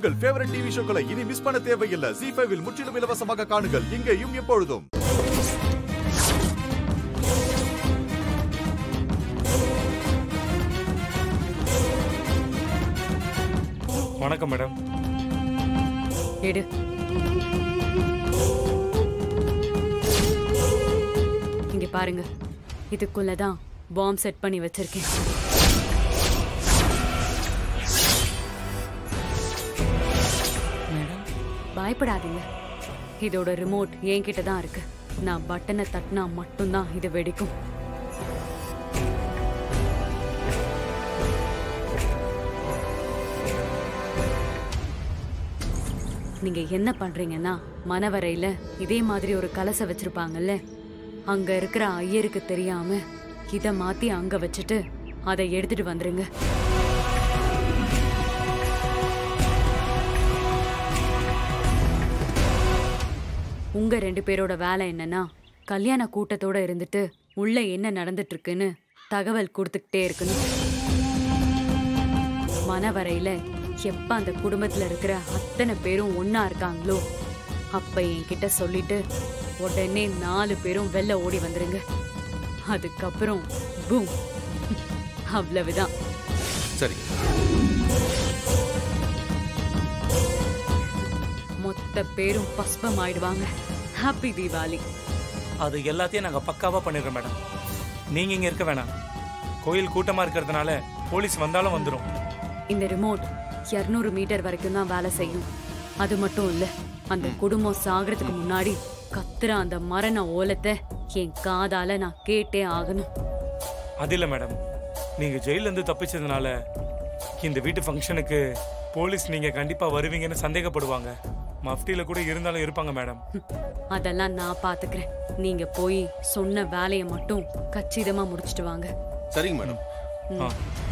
உங்கள் favourite TV ஷோக்களை இனி miss பண்ண தேவையில்லை ஜி ஃபைவில் முற்றிலும் இலவசமாக காணுங்கள் இங்கேயும் எப்பொழுதும் வணக்கம் மேடம் எடு இங்க பாருங்க இதுக்குள்ளதான் பாம் செட் பண்ணி வச்சிருக்கேன் மேடம் பயப்படாதீங்க இதோட ரிமோட் என்கிட்ட தான் இருக்கு நான் பட்டனை தட்டினா மட்டும்தான் இது வெடிக்கும் நீங்க என்ன பண்றீங்கன்னா மனவரையில இதே மாதிரி ஒரு கலசை வச்சிருப்பாங்கல்ல அங்க இருக்கிற ஐயருக்கு தெரியாம இத மாத்தி அங்க வச்சுட்டு அதை எடுத்துட்டு வந்துருங்க உங்க ரெண்டு பேரோட வேலை என்னன்னா கல்யாண கூட்டத்தோட இருந்துட்டு உள்ள என்ன நடந்துட்டு இருக்குன்னு தகவல் கொடுத்துக்கிட்டே இருக்கணும் மனவரையில எப்ப அந்த குடும்பத்துல இருக்கிற அத்தனை பேரும் ஒண்ணா இருக்காங்களோ அப்ப என்கிட்ட சொல்லிட்டு உடனே நாலு பேரும் வெளில ஓடி வந்துருங்க அதுக்கப்புறம் பூம் அவ்வளவுதான் சரி மொத்த பேரும் பஸ்பம் ஆயிடுவாங்க ஹாப்பி தீபாவளி அது எல்லாத்தையும் நாங்கள் பக்காவாக பண்ணிடுறோம் மேடம் நீங்கள் இங்கே இருக்க வேணாம் கோயில் கூட்டமாக இருக்கிறதுனால போலீஸ் வந்தாலும் வந்துடும் இந்த ரிமோட் 200 மீட்டர் வரைக்கும் தான் வேலை செய்யும் அது மட்டும் இல்ல அந்த குடும்பம் சாகிறதுக்கு முன்னாடி கத்துற அந்த மரண ஓலத்தை என் காதால நான் கேட்டே ஆகணும் அது இல்லை மேடம் நீங்கள் ஜெயிலேருந்து தப்பிச்சதுனால இந்த வீட்டு ஃபங்க்ஷனுக்கு போலீஸ் நீங்கள் கண்டிப்பாக வருவீங்கன்னு சந்தேகப்படுவாங்க மஃப்டியில் கூட இருந்தாலும் இருப்பாங்க மேடம் அதெல்லாம் நான் பாத்துக்கிறேன் நீங்க போய் சொன்ன வேலையை மட்டும் கச்சிதமா முடிச்சிட்டு வாங்க சரிங்க மேடம் ஆ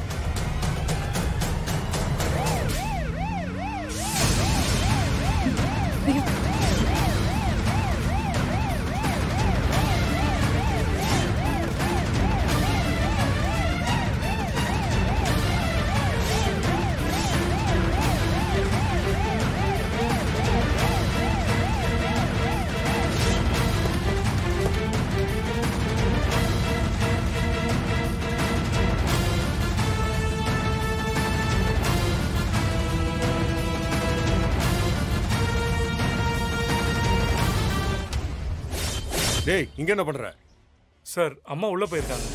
டேய் இங்க என்ன பண்ற சார் அம்மா உள்ளே போயிருக்காங்க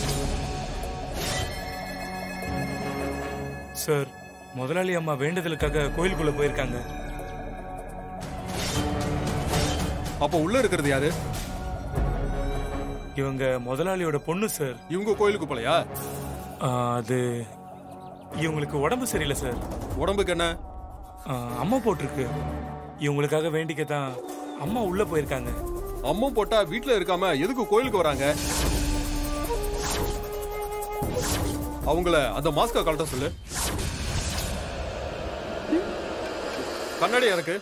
சார் முதலாளி அம்மா வேண்டுதலுக்காக கோயிலுக்குள்ளே போயிருக்காங்க அப்ப உள்ள இருக்கிறது யாரு இவங்க முதலாளியோட பொண்ணு சார் இவங்க கோயிலுக்கு போலையா ஆ, அது இவங்களுக்கு உடம்பு சரியில்லை சார் உடம்புக்கு என்ன ஆ, அம்மா போட்டிருக்கு இவங்களுக்காக வேண்டிக்க தான் அம்மா உள்ள போயிருக்காங்க அம்மா போட்டா வீட்ல இருக்காம எதுக்கு கோயிலுக்கு வராங்க அவங்கள அந்த மாஸ்க கழட்ட சொல்லு கண்ணாடி எனக்கு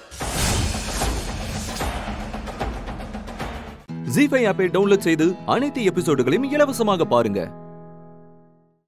ஜி ஃபைவ் ஆப்பை டவுன்லோட் செய்து அனைத்து எபிசோடுகளையும் இலவசமாக பாருங்க